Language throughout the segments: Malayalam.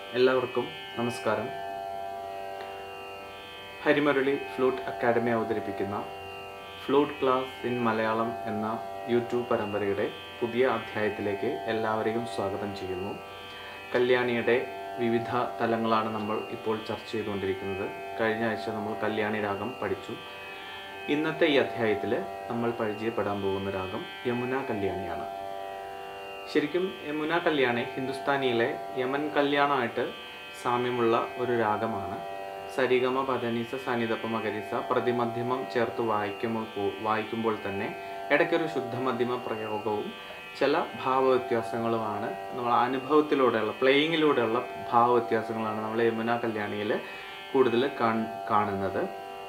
എല്ലാവർക്കും നമസ്കാരം ഹരിമുരളി ഫ്ലൂട്ട് അക്കാഡമി അവതരിപ്പിക്കുന്ന ഫ്ലൂട്ട് ക്ലാസ് ഇൻ മലയാളം എന്ന യൂട്യൂബ് പരമ്പരയുടെ പുതിയ അധ്യായത്തിലേക്ക് എല്ലാവരെയും സ്വാഗതം ചെയ്യുന്നു കല്യാണിയുടെ വിവിധ തലങ്ങളാണ് നമ്മൾ ഇപ്പോൾ ചർച്ച ചെയ്തുകൊണ്ടിരിക്കുന്നത് കഴിഞ്ഞ ആഴ്ച നമ്മൾ കല്യാണി രാഗം പഠിച്ചു ഇന്നത്തെ ഈ അധ്യായത്തിൽ നമ്മൾ പരിചയപ്പെടാൻ പോകുന്ന രാഗം യമുന കല്യാണിയാണ് ശരിക്കും യമുന കല്യാണി ഹിന്ദുസ്ഥാനിയിലെ യമൻ കല്യാണമായിട്ട് സാമ്യമുള്ള ഒരു രാഗമാണ് സരിഗമ പദനിസ സനിതപ്പ മകരിസ പ്രതിമധ്യമം ചേർത്ത് വായിക്കുമ്പോൾ പോ- വായിക്കുമ്പോൾ തന്നെ ഇടയ്ക്കൊരു ശുദ്ധമധ്യമ പ്രയോഗവും ചില ഭാവവ്യത്യാസങ്ങളുമാണ് നമ്മൾ അനുഭവത്തിലൂടെയുള്ള പ്ലേയിങ്ങിലൂടെയുള്ള ഭാവവ്യത്യാസങ്ങളാണ് നമ്മൾ യമുന കല്യാണിയിൽ കൂടുതൽ കാൺ- കാണുന്നത്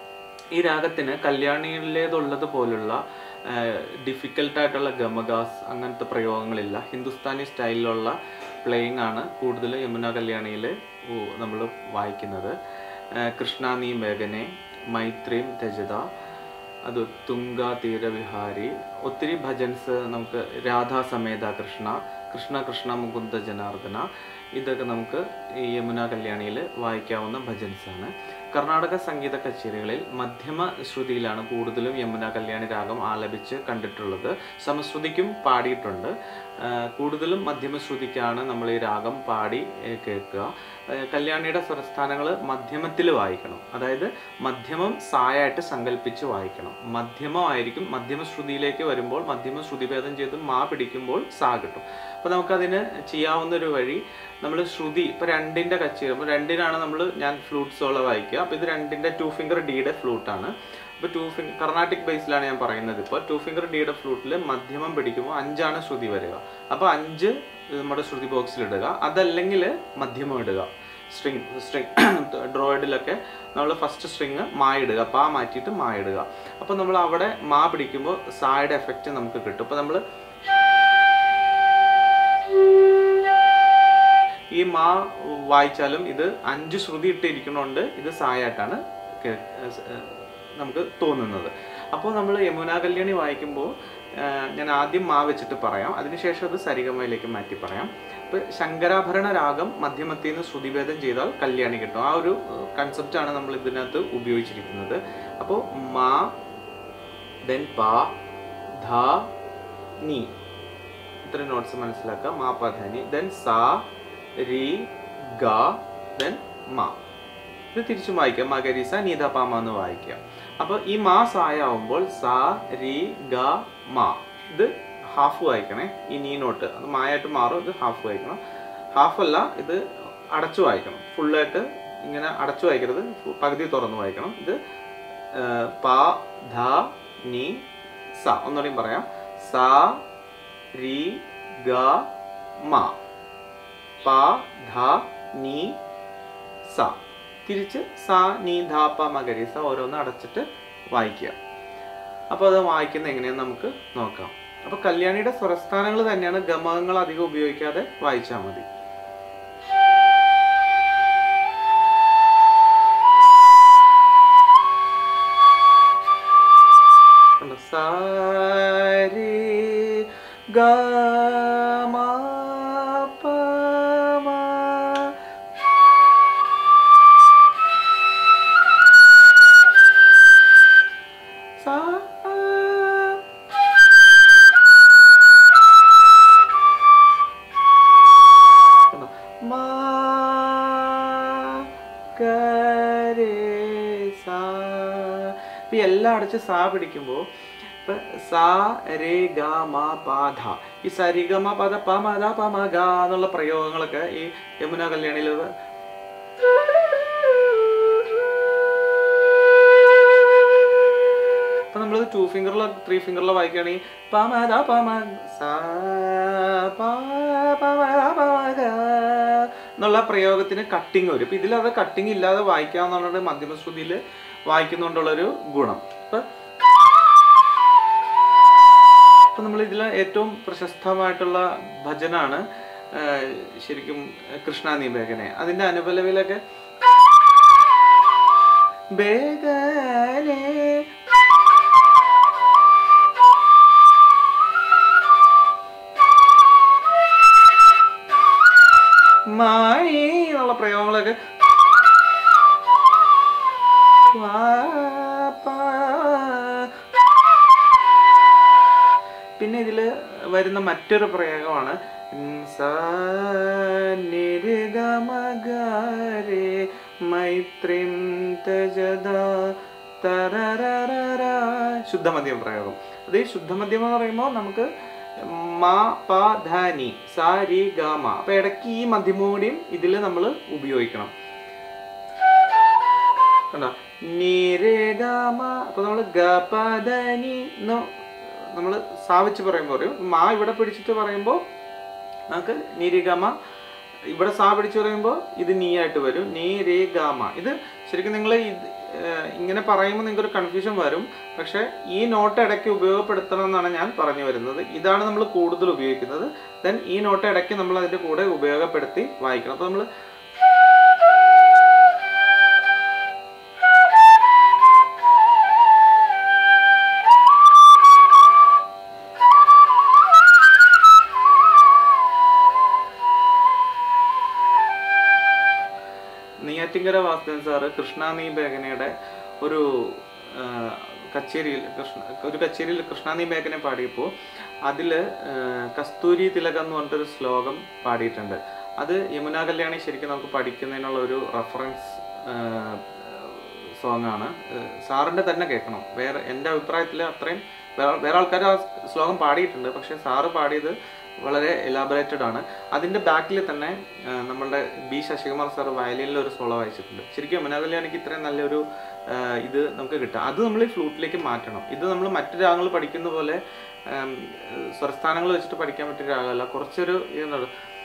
ഈ രാഗത്തിന് കല്യാണിയിലേതുള്ളത് പോലുള്ള ഡിഫിക്കൽട്ടായിട്ടുള്ള ഗമഗാസ് അങ്ങനത്തെ പ്രയോഗങ്ങളില്ല ഹിന്ദുസ്ഥാനി സ്റ്റൈലിലുള്ള പ്ലേയിങ് ആണ് കൂടുതൽ യമുന കല്യാണിയിൽ നമ്മൾ വായിക്കുന്നത് ആ, കൃഷ്ണ നീ മേഘനെ മൈത്രീം തെജത അത് തുങ്ക തീരവിഹാരി ഒത്തിരി ഭജൻസ് നമുക്ക് രാധാ സമേത കൃഷ്ണ കൃഷ്ണ കൃഷ്ണ മുകുന്ദ ജനാർദ്ദന ഇതൊക്കെ നമുക്ക് ഈ യമുന കല്യാണിയിൽ വായിക്കാവുന്ന ഭജൻസ് ആണ് കർണാടക സംഗീത കച്ചേരികളിൽ മധ്യമ ശ്രുതിയിലാണ് കൂടുതലും യമുന കല്യാണി രാഗം ആലപിച്ച് കണ്ടിട്ടുള്ളത് സമശ്രുതിക്കും പാടിയിട്ടുണ്ട് ആ, കൂടുതലും മധ്യമ ശ്രുതിക്കാണ് നമ്മൾ ഈ രാഗം പാടി ഏ, കേൾക്കുക ആ, കല്യാണിയുടെ സ്വരസ്ഥാനങ്ങൾ മധ്യമത്തിൽ വായിക്കണം അതായത് മധ്യമം സായായിട്ട് സങ്കല്പിച്ച് വായിക്കണം മധ്യമമായിരിക്കും മധ്യമ ശ്രുതിയിലേക്ക് വരുമ്പോൾ മധ്യമ ശ്രുതിഭേദം ചെയ്ത് മാ പിടിക്കുമ്പോൾ സാ കിട്ടും അപ്പോൾ നമുക്കതിന് ചെയ്യാവുന്ന ഒരു വഴി നമ്മൾ ശ്രുതി ഇപ്പോൾ രണ്ടിൻ്റെ കച്ചേരി അപ്പോൾ രണ്ടിനാണ് നമ്മൾ ഞാൻ ഫ്ലൂട്ട് സോളോ വായിക്കുക അപ്പോൾ ഇത് രണ്ടിൻ്റെ ടു ഫിംഗർ ഡിയുടെ ഫ്ലൂട്ടാണ് ഇപ്പോൾ ടു ഫിംഗർ കർണാട്ടിക് ബേസിലാണ് ഞാൻ പറയുന്നത് ഇപ്പോൾ ടു ഫിംഗർ ഡിയുടെ ഫ്ലൂട്ടിൽ മധ്യമം പിടിക്കുമ്പോൾ അഞ്ചാണ് ശ്രുതി വരിക അപ്പോൾ അഞ്ച് നമ്മുടെ ശ്രുതി ബോക്സിൽ ഇടുക അതല്ലെങ്കിൽ മധ്യമം ഇടുക സ്ട്രിങ് സ്ട്രിങ് ഡ്രോയിഡിലൊക്കെ നമ്മൾ ഫസ്റ്റ് സ്ട്രിങ് മാ ഇടുക പാ മാറ്റിയിട്ട് മാ ഇടുക അപ്പോൾ നമ്മൾ അവിടെ മാ പിടിക്കുമ്പോൾ സായുടെ എഫക്റ്റ് നമുക്ക് കിട്ടും അപ്പോൾ നമ്മൾ ഈ മാ വായിച്ചാലും ഇത് അഞ്ച് ശ്രുതി ഇട്ടിരിക്കണോണ്ട് ഇത് സായായിട്ടാണ് കേ- ഏഹ് നമുക്ക് തോന്നുന്നത് അപ്പോൾ നമ്മൾ യമുന കല്യാണി വായിക്കുമ്പോൾ ഏഹ് ഞാൻ ആദ്യം മാ വെച്ചിട്ട് പറയാം അതിനുശേഷം അത് സരിഗമയിലേക്ക് മാറ്റി പറയാം ഇപ്പോൾ ശങ്കരാഭരണ രാഗം മധ്യമത്തിൽ നിന്ന് ശ്രുതിഭേദം ചെയ്താൽ കല്യാണി കിട്ടും ആ ഒരു കൺസെപ്റ്റാണ് നമ്മൾ ഇതിനകത്ത് ഉപയോഗിച്ചിരിക്കുന്നത് അപ്പോൾ മാ ദെൻ പാ ധ നീ ഇത്ര നോട്ട്സ് മനസ്സിലാക്കുക മാ പ ധ നി ദെൻ സാ രി ഗ ദെൻ മാ ഇത് തിരിച്ചും വായിക്കാം മകരിസ നീത പാമ എന്ന് വായിക്കാം അപ്പോൾ ഈ മാ സായ ആവുമ്പോൾ സാ രി ഗ മാ ഇത് ഹാഫ് വായിക്കണേ ഈ നീ നോട്ട് അത് മായായിട്ട് മാറും ഇത് ഹാഫ് വായിക്കണം ഹാഫ് അല്ല ഇത് അടച്ചു വായിക്കണം ഫുള്ളായിട്ട് ഇങ്ങനെ അടച്ചു വായിക്കരുത് ഫു- പകുതി തുറന്ന് വായിക്കണം ഇത് ആ, പ ധ നി സ ഒന്നുകൂടിയും പറയാം സ രി ഗ മ പ ധ നി സ തിരിച്ച് സ നീ ധ പ മകരി സ ഓരോന്ന് അടച്ചിട്ട് വായിക്കുക അപ്പോൾ അത് വായിക്കുന്ന എങ്ങനെയാന്ന് നമുക്ക് നോക്കാം അപ്പോൾ കല്യാണിയുടെ സ്വരസ്ഥാനങ്ങൾ തന്നെയാണ് ഗമകങ്ങൾ അധികം ഉപയോഗിക്കാതെ വായിച്ചാൽ മതി കണ്ടോ? സാ രി ഗ മ പ മ സാ കണ്ടോ? മാ ഗ രേ സാ ഇപ്പൊ ഈ എല്ലാം അടച്ച് സാ പിടിക്കുമ്പോൾ ഇപ്പൊ സാ രേ ഗ മ പ ധ ഈ സരി ഗ മ പ ധ പ മ ധ പ മ ഗ എന്നുള്ള പ്രയോഗങ്ങളൊക്കെ ഈ യമുന കല്യാണിയിൽ അപ്പൊ നമ്മളത് ടു ഫിംഗറിലോ ത്രീ ഫിംഗറിലോ വായിക്കുകയാണെങ്കിൽ പ മ ധ പ മ സാ പ പ മ ധ പ മ ഗ എന്നുള്ള പ്രയോഗത്തിന് കട്ടിങ് വരും ഇപ്പൊ ഇതിലത് കട്ടിങ് ഇല്ലാതെ വായിക്കാവുന്നതാണ് മധ്യമശ്രുതിയിൽ വായിക്കുന്നതുകൊണ്ടുള്ളൊരു ഗുണം ഇപ്പൊ അപ്പൊ നമ്മൾ ഇതിൽ ഏറ്റവും പ്രശസ്തമായിട്ടുള്ള ഭജനാണ് ആ, ശരിക്കും കൃഷ്ണ നീ ബേഗനെ അതിന്റെ അനുപലവിലൊക്കെ ബേഗനെ മായി എന്നുള്ള അങ്ങനെയുള്ള പ്രയോഗങ്ങളൊക്കെ വാ, പാ. പിന്നെ ഇതിൽ വരുന്ന മറ്റൊരു പ്രയോഗമാണ് ഉം, സാ, നിര്, ഗ, മ, ഗ, രേ, മൈത്രിം തജദ, തരരരര. ശുദ്ധമധ്യം പ്രയോഗം അത് ഈ ശുദ്ധമധ്യം എന്ന് പറയുമ്പോൾ നമുക്ക് മ പ ധ നി സാ രി ഗ മ അപ്പൊ ഇടയ്ക്ക് ഈ മധ്യമോടിയും ഇതിൽ നമ്മൾ ഉപയോഗിക്കണം കണ്ടോ നിരഗമ അപ്പൊ നമ്മൾ ഗപദനി നമ്മൾ സാവിച്ച് പറയുമ്പോൾ പറയും മാ ഇവിടെ പിടിച്ചിട്ട് പറയുമ്പോൾ നമുക്ക് നിരിഗമ ഇവിടെ സാ പിടിച്ച് പറയുമ്പോൾ ഇത് നീ ആയിട്ട് വരും നീ രേ ഗാമ ഇത് ശരിക്കും നിങ്ങൾ ഇത് ഏഹ് ഇങ്ങനെ പറയുമ്പോൾ നിങ്ങൾക്ക് ഒരു കൺഫ്യൂഷൻ വരും പക്ഷേ ഈ നോട്ട് ഇടയ്ക്ക് ഉപയോഗപ്പെടുത്തണം എന്നാണ് ഞാൻ പറഞ്ഞു വരുന്നത് ഇതാണ് നമ്മൾ കൂടുതൽ ഉപയോഗിക്കുന്നത് ദെൻ ഈ നോട്ട് ഇടയ്ക്ക് നമ്മൾ അതിൻ്റെ കൂടെ ഉപയോഗപ്പെടുത്തി വായിക്കണം അപ്പോൾ നമ്മൾ നെയ്യാറ്റിങ്കര വാസുദേവൻ സാറ് കൃഷ്ണ നീ ബേഗനയുടെ ഒരു ആ, കച്ചേരിയിൽ കൃഷ്ണ ഒരു കച്ചേരിയിൽ കൃഷ്ണ നീ ബേഗനെ പാടിയപ്പോൾ അതിൽ കസ്തൂരി തിലകം എന്ന് പറഞ്ഞിട്ടൊരു ശ്ലോകം പാടിയിട്ടുണ്ട് അത് യമുന കല്യാണി ശരിക്കും നമുക്ക് പഠിക്കുന്നതിനുള്ള ഒരു റെഫറൻസ് സോങ് ആണ് സാറിൻ്റെ തന്നെ കേൾക്കണം വേറെ എൻ്റെ അഭിപ്രായത്തിൽ അത്രയും വേറെ വേറെ ആൾക്കാർ ആ ശ്ലോകം പാടിയിട്ടുണ്ട് പക്ഷേ സാറ് പാടിയത് വളരെ എലാബറേറ്റഡ് ആണ് അതിൻ്റെ ബാക്കിൽ തന്നെ ആ, നമ്മളുടെ ബി ശശികുമാർ സാർ വയലിനിൽ ഒരു സോളോ വായിച്ചിട്ടുണ്ട് ശരിക്കും യമുന കല്യാണിക്ക് ഇത്രയും നല്ലൊരു ആ, ഇത് നമുക്ക് കിട്ടും അത് നമ്മൾ ഈ ഫ്ലൂട്ടിലേക്ക് മാറ്റണം ഇത് നമ്മൾ മറ്റു രാഗങ്ങൾ പഠിക്കുന്ന പോലെ ആം, സ്വരസ്ഥാനങ്ങൾ വെച്ചിട്ട് പഠിക്കാൻ പറ്റിയ രാഗമല്ല കുറച്ചൊരു ഇതെന്നുള്ളത്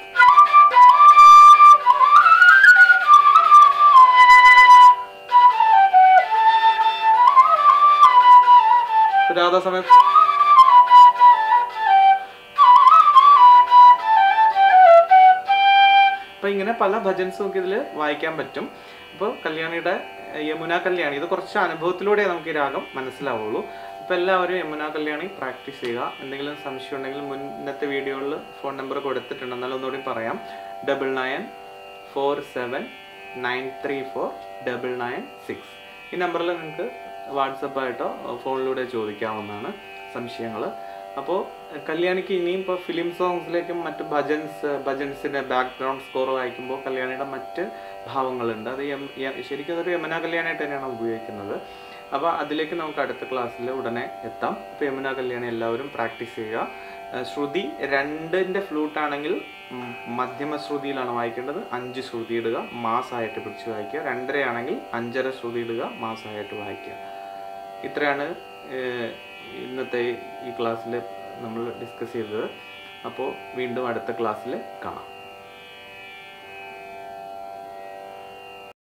രാധാ സമയം അപ്പൊ ഇങ്ങനെ പല ഭജൻസും നമുക്ക് ഇതിൽ വായിക്കാൻ പറ്റും അപ്പോൾ കല്യാണിയുടെ ഏഹ്, യമുന കല്യാണി ഇത് കുറച്ച് അനുഭവത്തിലൂടെ നമുക്ക് ഈ രാഗം മനസ്സിലാവുള്ളൂ അപ്പോൾ എല്ലാവരും യമുന കല്യാണി പ്രാക്ടീസ് ചെയ്യുക എന്തെങ്കിലും സംശയം ഉണ്ടെങ്കിൽ മുന്നത്തെ വീഡിയോയിൽ ഫോൺ നമ്പർ കൊടുത്തിട്ടുണ്ട് എന്നാലും ഒന്നുകൂടി പറയാം double nine four seven nine three four double nine six ഈ നമ്പറിൽ നിങ്ങൾക്ക് വാട്സപ്പായിട്ടോ ഫോണിലൂടെ ചോദിക്കാവുന്നതാണ് സംശയങ്ങൾ അപ്പോൾ കല്യാണിക്ക് ഇനിയും ഇപ്പോൾ ഫിലിം സോങ്സിലേക്കും മറ്റ് ഭജൻസ് ഭജൻസിൻ്റെ ബാക്ക്ഗ്രൗണ്ട് സ്കോർ വായിക്കുമ്പോൾ കല്യാണിയുടെ മറ്റ് ഭാവങ്ങളുണ്ട് അത് യം- യ- ശരിക്കും അതൊരു യമുന കല്യാണിയായിട്ട് തന്നെയാണ് ഉപയോഗിക്കുന്നത് അപ്പോൾ അതിലേക്ക് നമുക്ക് അടുത്ത ക്ലാസ്സിൽ ഉടനെ എത്താം അപ്പോൾ യമുന കല്യാണി എല്ലാവരും പ്രാക്ടീസ് ചെയ്യുക ഏഹ് ശ്രുതി രണ്ടിൻ്റെ ഫ്ലൂട്ട് ആണെങ്കിൽ ഉം, മധ്യമ ശ്രുതിയിലാണ് വായിക്കേണ്ടത് അഞ്ച് ശ്രുതി ഇടുക മാസമായിട്ട് പിടിച്ച് വായിക്കുക രണ്ടര ആണെങ്കിൽ അഞ്ചര ശ്രുതി ഇടുക മാസമായിട്ട് വായിക്കുക ഇത്രയാണ് ഏഹ്, ഇന്നത്തെ ഈ ക്ലാസ്സിൽ നമ്മൾ ഡിസ്കസ് ചെയ്തത് അപ്പോൾ വീണ്ടും അടുത്ത ക്ലാസ്സിൽ കാണാം